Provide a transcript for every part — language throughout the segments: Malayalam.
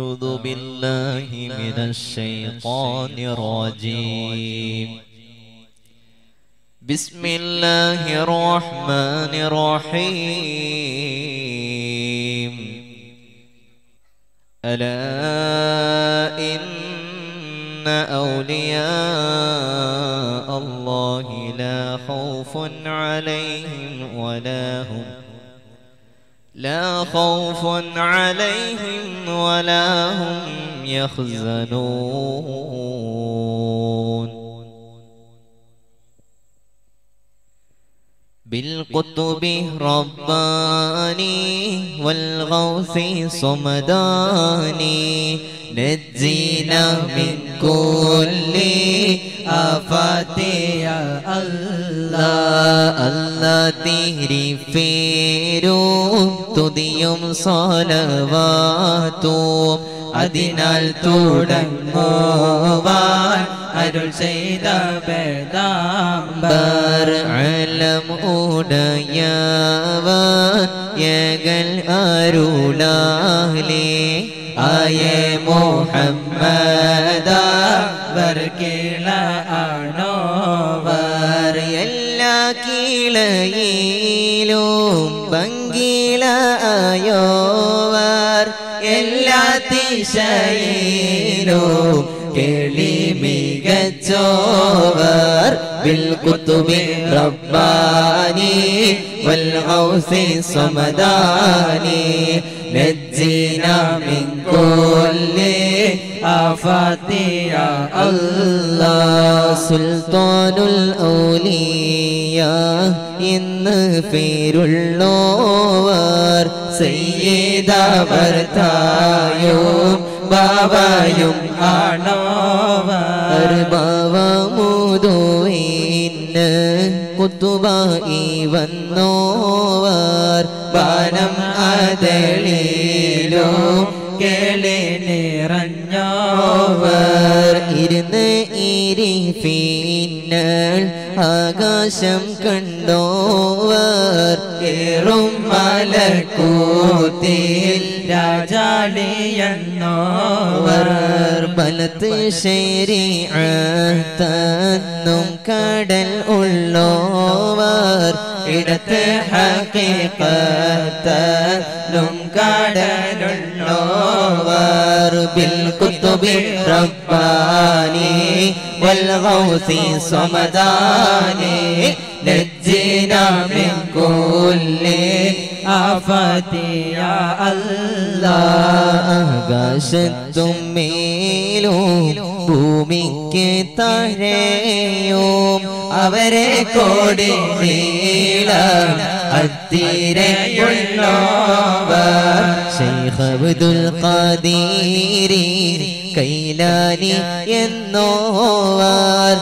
أعوذ بالله من الشيطان الرجيم بسم الله الرحمن الرحيم ألا إن أولياء الله لا خوف عليهم ولا هم لا خوف عليهم ولا هم يحزنون بالقطب رباني والغوث صمداني نجينا من كل آفات يا الله الله തിരിഫേരും തുതിയും സ്വലവാത്തും അതിനാൽ തുടങ്ങുവാൻ അരുൾ ചെയ്ത ബർ അലം ഉടയവൻ യകൾ അരുളാലേ ആയേ മുഹമ്മദ വർക്കിള ആണോവർ എല്ലാ കീളയിലും ഭംഗിളയോവർ എല്ലാ ദിശയിലും കേളി മികച്ചോവർ بالقطب رباني والغوث صمداني نجينا من كل آفات يا الله സുൽത്താനുൽ ഔലിയ ഇന്ന് പേരുള്ളോവർ സയ്യിദവർ തായും ബാബയും ആണോവർ ഭവമുദോയിന്ന് കുത്തുബായി വന്നോവർ ബാനം അതളിലോ കേളി നിറഞ്ഞോവർ ഇരുന്ന് ഇരിഫീന്നൾ ആകാശം കണ്ടോവർ ഏറും മലക്കൂത്തിൽ രാജാളിയെന്നോവർ അവർ ബലത്ത് ശരീരത്തന്നും കടൽ ഉള്ളോവർ ഇടത്ത് ഹക്കീക്കത്തലും കടലുള്ളോവർ بالكتب رباني والغوث صمداني نجينا من كل آفات يا الله ആകാശത്തും മേലും ഭൂമിക്ക് താഴെയും അവരെ കോടി നീളം അത്തിരയുള്ളവർ ശൈഖ് അബ്ദുൽ ഖാദീരി കൈലാനി എന്നോവർ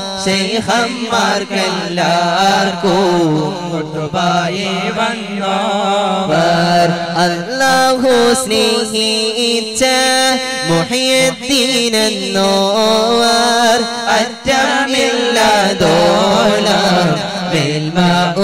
ശൈഖന്മാർക്കെല്ലാവർക്കും കൊട്ടുപായി വന്നോവർ അല്ലാഹു സ്നേഹിച്ച മുഹയ്യദ്ദീൻ എന്നോവർ അറ്റമില്ലാതോളം മേൽമ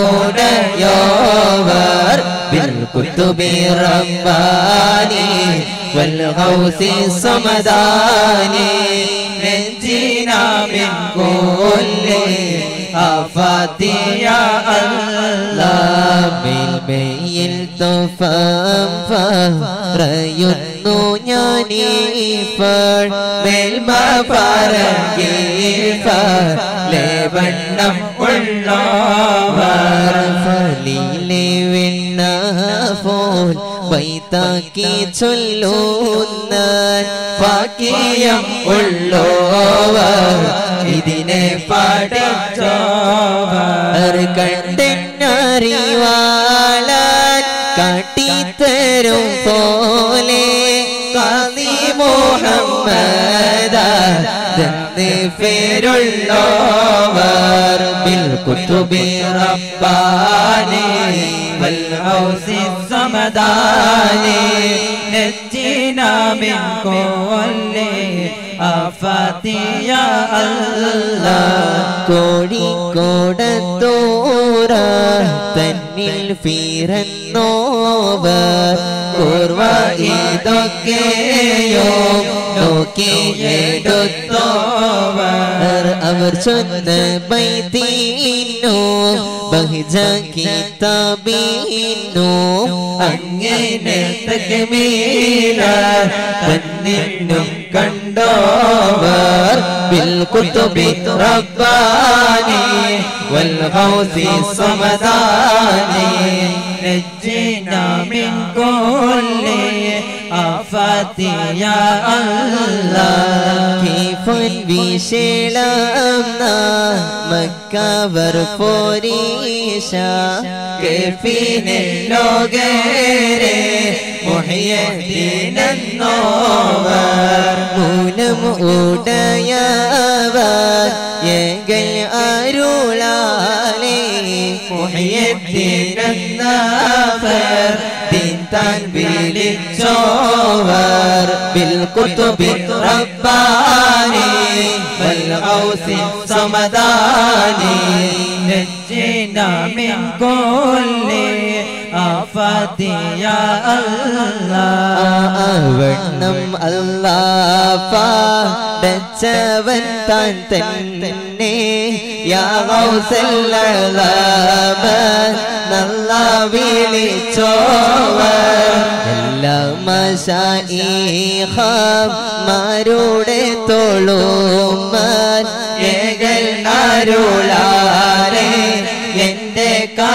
ഉടയോവർ بالكتب رباني والغوث صمداني نجينا من كل آفات يا الله മേൽമയിൽ തുഫം പറയുന്നു ഞാനീഫൾ മേൽമ പറയീഫ ലേവണ്ണം ഉള്ളവർ ഫലിലെ വെണ്ണ പോൽ വൈതാക്കി ചൊല്ലുന്ന ഭാഗ്യം ഉള്ളോവർ ഇതിനെ പഠിച്ചോവർ കണ്ടെന്നറിവാളാൻ കാട്ടിത്തരും പോലെ കാതി മുഹമ്മദ എന്ന് പേരുള്ളോവർ بالكتب رباني والغوث الصمداني نجينا من كل آفات يا الله കോഴിക്കോടത്തോറ തന്നിൽ പിറന്നോവർ പൂർവ ഇതൊക്കെയോ നോക്കിയെടുത്തോവർ അവർ ചൊന്ന ബൈതീനോ ബഹജ കിതാബീനോ അങ്ങനെ തകമീല തന്നിന്നും കണ്ടോവർ بالكتب رباني والغوث صمداني نجينا من كل آفات يا الله കീഫൻ വിശേളം മക്കവർ പോരീശ كيفين اللوغيري محيي النور മൂലം ഉടയവർ എകൾ അരുളാലേ محيي النافر دين تنبيل الجوار بالكتب رباني والغوث صمداني نجينا من كل آفات يا الله വണ്ണം അല്ലാഫാടച്ചവൻ താൻ തന്നെ യാവസല്ലമ നല്ല വിളിച്ചോവർ എല്ലാ മശായിഹമാരുടെ തോളുമാൻ ഏകൽ അരുളാരെ എന്റെ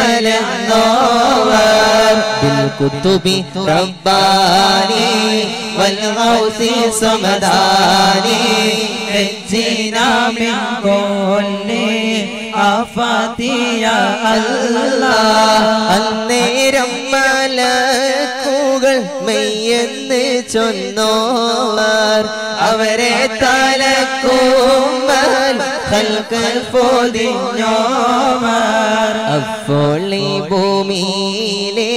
കാലന്നോവർ بالكتب رباني والغوث صمداني نجينا من كل آفات يا الله അന്നേരം മലക്കുകൾ മെയ്യെന്ന് ചൊന്നോവർ അവരെ തലക്കുമ്പൽ ഹൽക്കൽ പൊതിഞ്ഞോമർ അപ്പോൾ ഈ ഭൂമിയിലെ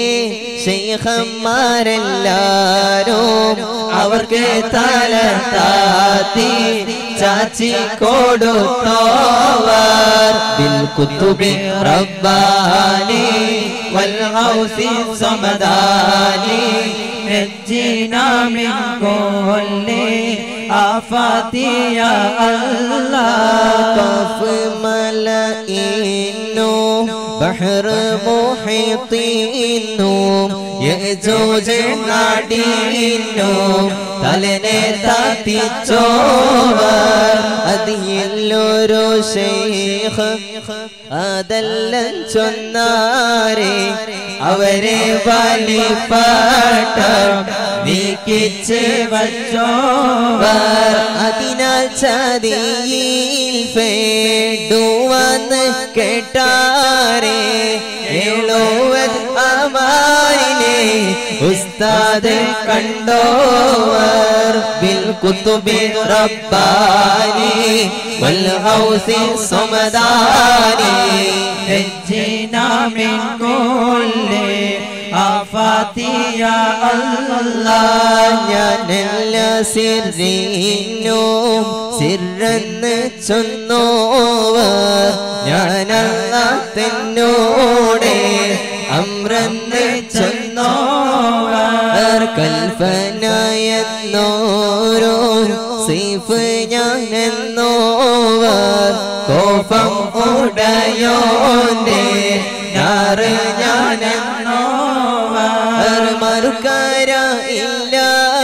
ശൈഖന്മാരെല്ലാരും അവർക്ക് തല താത്തി ചാച്ചി കൊടുത്തോവർ بالكتب رباني والغوث صمداني نجينا من كل آفات يا الله കഫ് മലയിന്നു ബഹർ മുഹിത്തിന്നു യജൂജ് നാടിന്നു തലനെ താത്തിച്ചോവർ അത് എല്ലൊരു ശൈഖ് അതെല്ലാം ചൊന്നാരെ അവരെ വലിപ്പട്ട നീക്കിച്ച് വച്ചോവർ അതിനാൽ ചതിയിൽ പേടുവന്ന് കേട്ടാരെ ഏളോവൻ അമാരിനെ ഉസ്താദ് കണ്ടോവർ ബിൽ കുത്തുബി റബ്ബാനി വൽ ഗൗസി സമദാനി نجينا من كل آفات يا الله ഞാനെല്ലാ സിറിനും സിറന്ന് ചൊന്നോവർ ഞാനല്ല തന്നോടെ അമ്രന്ന് ചെന്നോവർ കൽപ്പനയെന്നോരോ സീഫ് ഞാനെന്നോവർ കോപം ഉടയോന്റെ ഞാറ് ഞാനെന്നോവർ മറുക്കാര ഇല്ല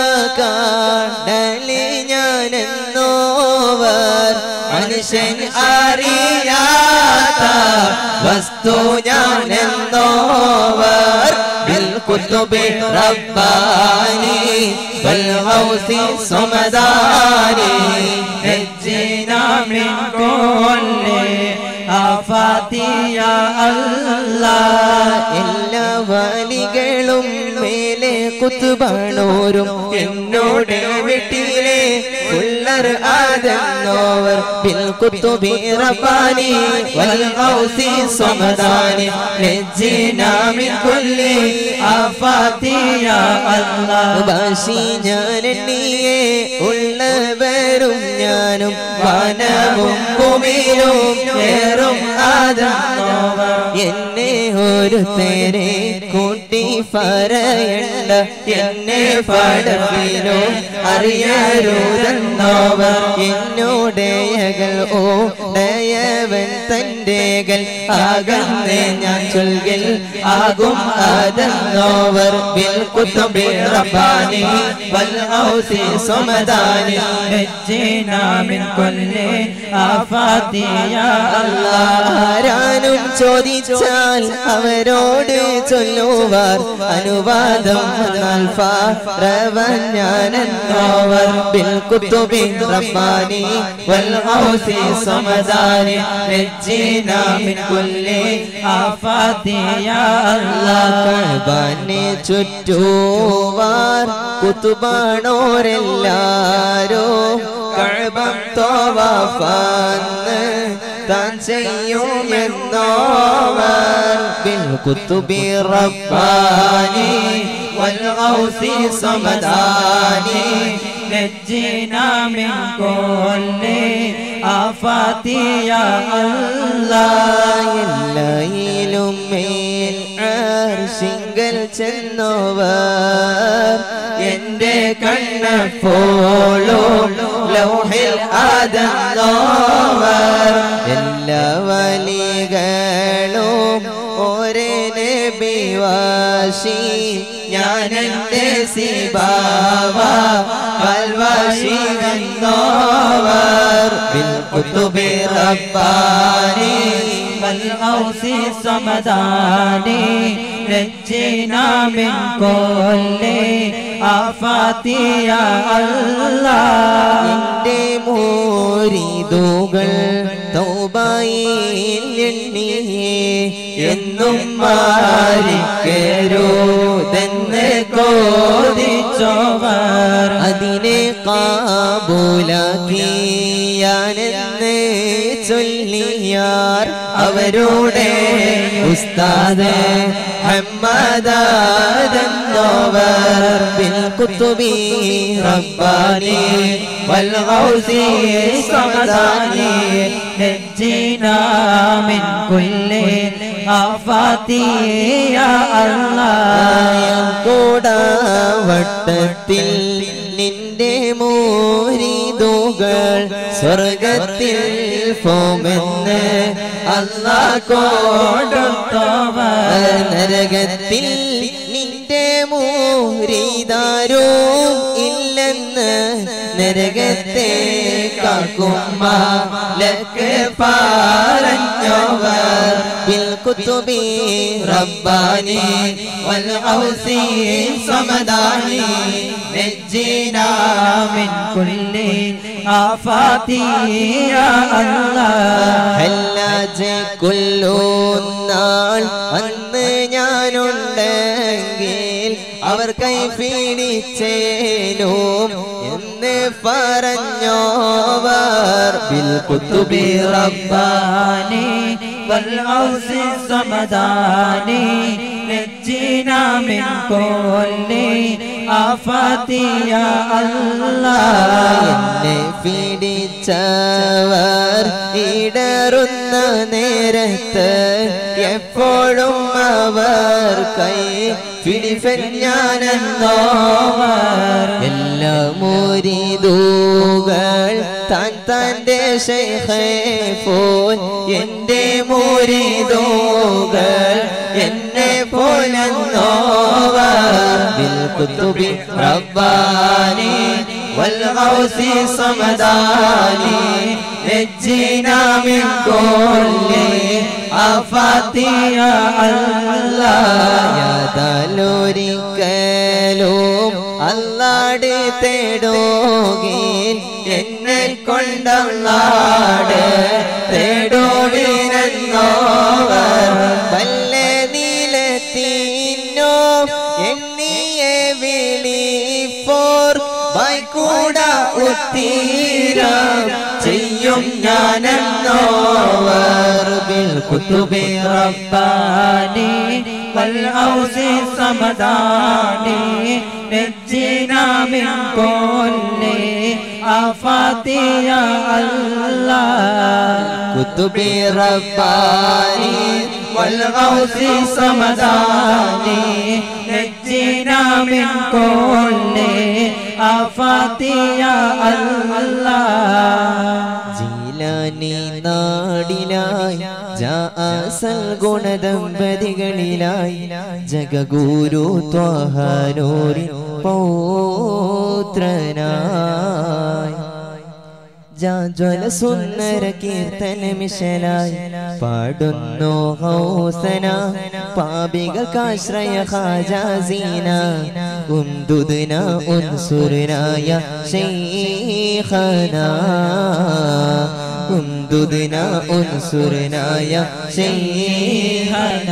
കാടലി ഞാനെന്നോവർ മനുഷ്യൻ അറിയാത്ത വസ്തു ഞാനെന്നോവർ بالكتب رباني والغوث صمداني نجينا من كل آفات يا الله എല്ലാ വാലികളും മേലെ കുത്തുപാണോരും എന്നോട് വീട്ടിലെ ഉള്ളർ ആദന്നോവർ ബിൽ കുത്തുബി റബ്ബാനി വൽ ഗൗസി സമദാനി نجينا من كل آفات يا الله ബാശി ഞാൻ എണ്ണിയെ ഉള്ളവരും ഞാനും വനവും ഭൂമിയിലും ഏറും ആദം എന്നെ ഒരു തേരെ കൂട്ട കൂട്ടി പറയണ്ട എന്നെ പടവിലോ അറിയരുതെന്നോവർ എന്നോടയകൾ ഓ ഡയവൻ തൻ്റെകൾ അകന്ന് ഞാൻ ചൊൽകിൽ ആകും അതെന്നോവർ ബിൽ കുത്തുബി റബ്ബാനി വൽ ഔസി സുമദാനി نجينا من كل آفات يا الله ആരാനും ചോദിച്ചാൽ അവരോട് ചൊല്ലുവാർ അനുവാദം വന്നാൽ ഫാറവൻ ഞാനെന്നോവർ ബിൽ കുത്തുബി റബ്ബാനി വൽ ഔസി സമദാനി نجينا من كل آفات يا الله കഅബനെ ചുറ്റുവാർ കുത്തുബാണോരെല്ലാരോ കഴബം തോവാഫന്ന് താൻ ചെയ്യുമെന്നോവർ ബിൽ കുത്തുബി റബ്ബാനി والغوث صمداني نجينا من كل آفات يا الله എല്ലായിലും മേൽ ആർശിങ്കൽ ചെന്നോവർ എന്റെ കണ്ണപ്പോളോ ലൗഹിൽ ആദന്നോവർ എല്ലാ വലികളും ഒരേ നബിവാശി ഞാൻ എന്റെ സിബാവ വൽവാശി വന്നോവർ ബിൽ കുത്തുബി റബ്ബാനി والغوث صمداني نجينا من كل آفات يا الله എന്റെ മോരിതുകൾ തൗബയിൽ എണ്ണിയേ എന്നും മാറിക്കരുതെന്ന് കോതിച്ചോവർ അതിനെ കാബൂലാക്കിയാനെന്ന് ചൊല്ലിയാർ അവരുടെ ഉസ്താദ് ഹമ്മദാദെന്നോവർ ബിൽ കുത്തുബി റബ്ബാനി والغوث صمداني نجينا من كل آفات يا الله കൂടാവട്ടത്തിൽ നിന്റെ മോരിതുകൾ സ്വർഗത്തിൽ പോമെന്ന് അല്ലാ കൊടുത്തവർ നരകത്തിൽ നിന്റെ മോരിതാരും ഇല്ലെന്ന് നരകത്തെ കാക്കുമ്മ ലക്ക് പറഞ്ഞവർ ബിൽ കുത്തുബി رباني والغوث صمداني نجينا من كل آفات يا الله ഹല്ലാജ് കൊല്ലുന്നാൾ അന്ന് ഞാനുണ്ടെങ്കിൽ അവർ കൈ പീഡിച്ചേലും എന്ന് പറഞ്ഞോവർ ബിൽ കുത്തുബി رباني والغوث صمداني نجينا من كل آفات يا الله എന്നെ പീഡിച്ചവർ ഇടറുന്ന നേരത്ത് എപ്പോഴും അവർ കൈ പിടിപ്പൻ ഞാനെന്നോവർ എല്ലാ മുരിതൂകൾ താൻ തൻ്റെ ശൈഖേ പോൽ എൻ്റെ മുരിതൂകൾ എന്നെ പോലെന്നോവർ ബിൽ കുത്തുബി റബ്ബാനി والغوث صمداني نجينا من كل آفات يا الله യാതൊരിക്കലും അല്ലാട് തേടോകിൽ എന്നെ കൊണ്ടല്ലാട് തേടോവിനെന്നോവർ വല്ല നീലത്തീന്നോ എണ്ണിയെ വിളിപ്പോർ വൈക്കൂട ഉത്തീരം ചെയ്യും ഞാനെന്നോവർ ബിൽ കുത്തുബി رباني والغوث صمداني نجينا من كل آفات يا الله കുത്തുബി റബ്ബാനി والغوث صمداني نجينا من كل آفات يا الله ജീലാനി നാടിലായി ജാസൽ ഗുണദമ്പതികളിലായി ജഗഗുരു ത്വഹനൂരി പൗത്രനായി ജാജ്വല സുന്ദര കീർത്തന മിശലായി പാടുന്നു ഹൗസന പാപികൾക്കാശ്രയ ഖാജാസീന ഉന്തുദിന ഉൻസുരനായ ശൈഖന ഉന്തുദിന ഉൻസുരനായ ശൈഖന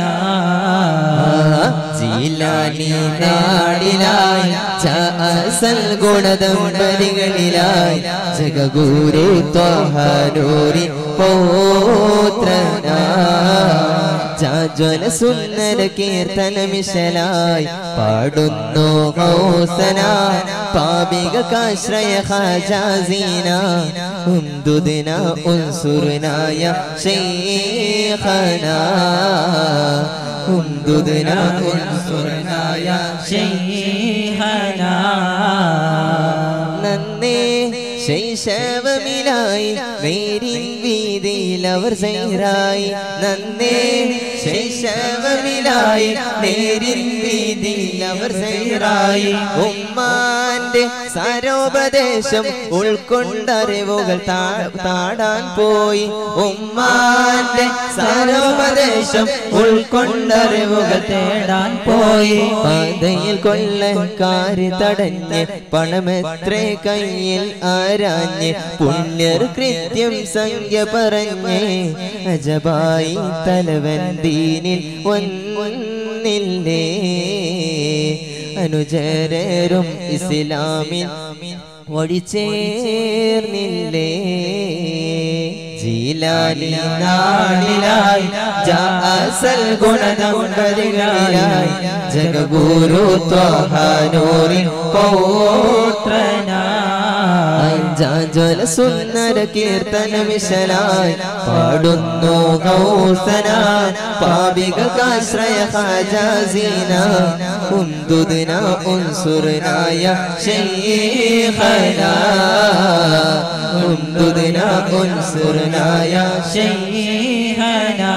ജീലാനി നാടിലായി ജാസൽ ഗുണദമ്പതികളിലായി ജഗഗുരു ത്വഹനൂരി പൗത്രനാ ജാജ്വല സുന്ദര കീർത്തന മിശലായി പാടുന്നു ഹൗസന പാപികൾക്കാശ്രയ ഖാജാസീന ഉന്തുദിന ഉൻസുരനായ ശൈഖന ഉന്തുദിന ഉൻസുരനായ شيخنا നന്നേ ശൈശവമിലായി നേരിൻ വീതിയിൽ അവർ സൈറായി നന്നേ ശൈശവമിലായി നേരിൻ വീതിയിൽ അവർ സൈറായി ഉമ്മാന്റെ സാരോപദേശം ഉൾക്കൊണ്ടറിവുകൾ താ- താടാൻ പോയി ഉമ്മാന്റെ സാരോപദേശം ഉൾക്കൊണ്ടറിവുകൾ തേടാൻ പോയി പാതയിൽ കൊള്ളക്കാര് തടഞ്ഞ് പണമെത്രേ കയ്യിൽ ആരാഞ്ഞ് പുണ്യർ കൃത്യം സംഖ്യ പറഞ്ഞ് അജബായി തലവൻ ദീനിൽ ഒന്നില്ലേ അനുചരരും ഇസ്ലാമിൽ ഒഴിച്ചേർന്നില്ലേ ജീലാനി നാടിലായി ജാസൽ ഗുണദമ്പതികളിലായി ജഗഗുരു ത്വഹാനൂരി പൗത്രനായി ജാജ്വല സുന്ദര കീർത്തന വിശലായി പാടുന്നു കൗസന പാപികൾക്കാശ്രയ ഖാജാസീന ഉന്തുദിന ഉൻസുരനായ ശൈഖന ഉന്തുദിന ഉൻസുരനായ شيخنا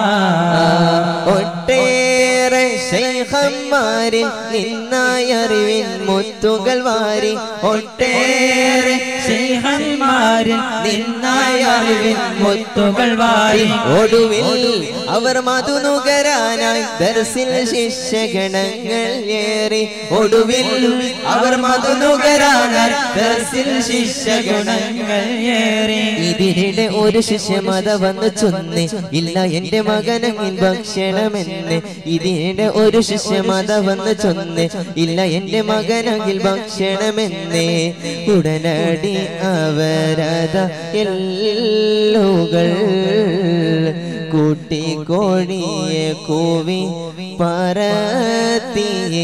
ഒട്ടേറെ ശൈഖന്മാരിൽ നിന്നായി അറിവിൻ മുത്തുകൾ വാരി ഒട്ടേറെ ശൈഖന്മാരിൽ നിന്നായി അറിവിൻ മുത്തുകൾ വാരി ഒടുവിൽ അവർ മധുനുകരാനായി ദർസിൽ ശിഷ്യഗണങ്ങൾ ഏറി ഒടുവിൽ അവർ മധുനുകരാനായി ദർസിൽ ശിഷ്യഗണങ്ങൾ ഏറി ഇതിനിടെ ഒരു ശിഷ്യമത വന്ന് ചൊന്ന് ഇല്ല എന്റെ മകനെങ്കിൽ ഭക്ഷണമെന്ന് ഇതിനിടെ ഒരു ശിഷ്യമത വന്ന് ചൊന്ന് ഇല്ല എന്റെ മകനെങ്കിൽ ഭക്ഷണമെന്ന് ഉടനടി അവരത എല്ലുകൾ കൂട്ടി കോഴിയെ കൂവി പറത്തിയേ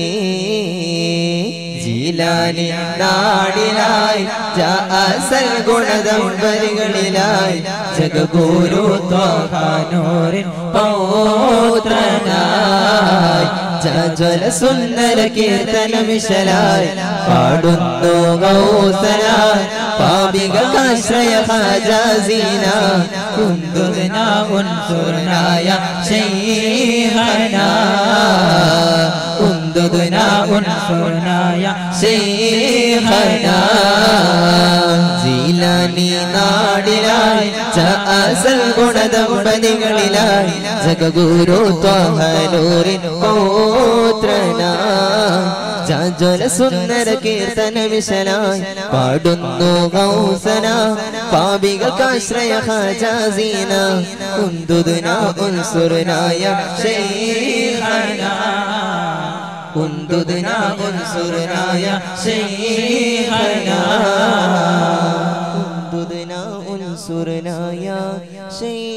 ജീലാനി നാടിലായി ജാസൽ ഗുണദമ്പതികളിലായി ജഗഗുരു ത്വഹാനൂരിൻ പൗത്രനായി ജജ്വല സുന്ദര കീർത്തന വിശലായി പാടുന്നു ഗൗസന പാപികൾക്കാശ്രയ ഹാജാസീന കുന്തുദിന ഉൻസുരനായ ശൈഹന കുന്തുദിന ഉൻസുരനായ ശൈഹന ജീലാനി നാടിലായി ജാസൽ ഗുണദമ്പതികളിലായി ജഗഗുരു ത്വഹനൂരിൻ പൗത്രനായി ജാജ്വല സുന്ദര കീർത്തന വിശലായി പാടുന്നു ഗൗസന പാപികൾക്കാശ്രയ ഹാജാസീന ഉന്തുദിന ഉൻസുരനായ ശൈഖന ഉന്തുദിന ഉൻസുരനായ ശൈഖന ഉന്തുദിന ഉൻസുരനായ ശൈഖന